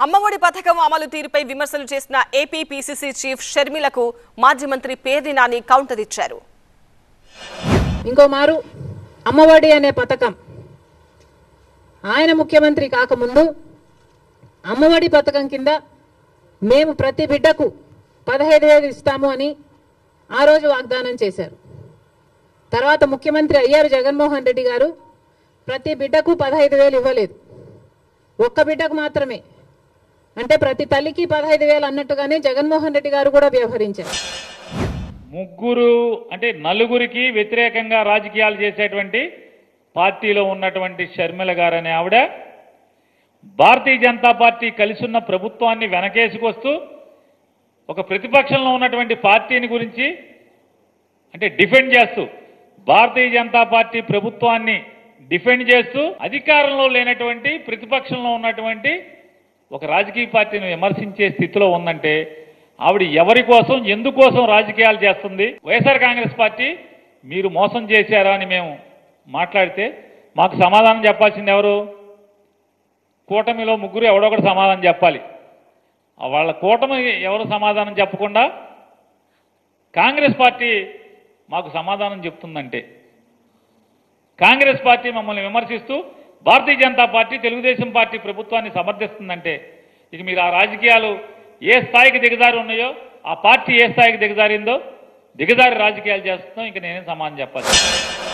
అమ్మఒడి పథకం అమలు తీరుపై విమర్శలు చేసిన ఏపీ పీసీసీ చీఫ్ షర్మిలకు మాజీ మంత్రి పేర్ని నాని కౌంటర్ ఇచ్చారు ఇంకో మారు అమ్మఒడి అనే పథకం ఆయన ముఖ్యమంత్రి కాకముందు అమ్మఒడి పథకం కింద మేము ప్రతి బిడ్డకు పదహైదు వేలు ఇస్తాము అని ఆ రోజు వాగ్దానం చేశారు తర్వాత ముఖ్యమంత్రి అయ్యారు జగన్మోహన్ రెడ్డి గారు ప్రతి బిడ్డకు పదహైదు వేలు ఇవ్వలేదు ఒక్క బిడ్డకు మాత్రమే అంటే ప్రతి తల్లికి పదహైదు వేలు అన్నట్టుగానే జగన్మోహన్ రెడ్డి గారు కూడా వ్యవహరించారు ముగ్గురు అంటే నలుగురికి వ్యతిరేకంగా రాజకీయాలు చేసేటువంటి పార్టీలో ఉన్నటువంటి షర్మిల గారు అనే ఆవిడ భారతీయ జనతా పార్టీ కలిసున్న ప్రభుత్వాన్ని వెనకేసుకొస్తూ ఒక ప్రతిపక్షంలో ఉన్నటువంటి పార్టీని గురించి అంటే డిఫెండ్ చేస్తూ భారతీయ జనతా పార్టీ ప్రభుత్వాన్ని డిఫెండ్ చేస్తూ అధికారంలో లేనటువంటి ప్రతిపక్షంలో ఉన్నటువంటి ఒక రాజకీయ పార్టీని విమర్శించే స్థితిలో ఉందంటే ఆవిడ ఎవరి కోసం ఎందుకోసం రాజకీయాలు చేస్తుంది వైఎస్ఆర్ కాంగ్రెస్ పార్టీ మీరు మోసం చేశారా అని మేము మాట్లాడితే మాకు సమాధానం చెప్పాల్సింది ఎవరు కూటమిలో ముగ్గురు ఎవడొకటి సమాధానం చెప్పాలి ఆ వాళ్ళ కూటమి ఎవరు సమాధానం చెప్పకుండా కాంగ్రెస్ పార్టీ మాకు సమాధానం చెప్తుందంటే కాంగ్రెస్ పార్టీ మమ్మల్ని విమర్శిస్తూ భారతీయ జనతా పార్టీ తెలుగుదేశం పార్టీ ప్రభుత్వాన్ని సమర్థిస్తుందంటే ఇక మీరు ఆ రాజకీయాలు ఏ స్థాయికి దిగజారి ఉన్నాయో ఆ పార్టీ ఏ స్థాయికి దిగజారిందో దిగజారి రాజకీయాలు చేస్తుందో ఇంక నేనేం సమాధానం చెప్పాలి